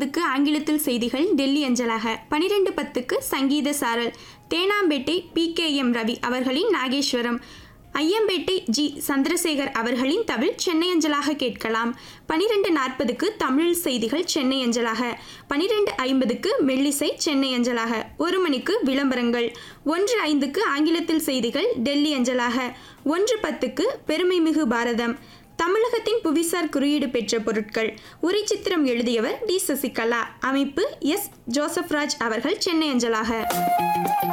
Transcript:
ஐந்துக்கு ஆங்கிலத்தில் செய்திகள் டெல்லி அஞ்சலாக பனிரெண்டு பத்துக்கு சங்கீத சாரல் Teynampet P K M Ravi அவர்களின் நாகேஸ்வரம் ஐயம்பேட்டை ஜி சந்திரசேகர் அவர்களின் தமிழ் சென்னை அஞ்சலாக கேட்கலாம் பனிரெண்டு நாற்பதுக்கு தமிழ் செய்திகள் சென்னை அஞ்சலாக பனிரெண்டு ஐம்பதுக்கு மெல்லிசை சென்னை அஞ்சலாக ஒரு மணிக்கு விளம்பரங்கள் ஒன்று ஐந்துக்கு ஆங்கிலத்தில் செய்திகள் டெல்லி அஞ்சலாக ஒன்று பத்துக்கு பெருமைமிகு பாரதம் தமிழகத்தின் புவிசார் குறியீடு பெற்ற பொருட்கள் உரை சித்திரம் எழுதியவர் டி சசிகலா அமைப்பு எஸ் ஜோசப்ராஜ் அவர்கள் சென்னை அஞ்சலாக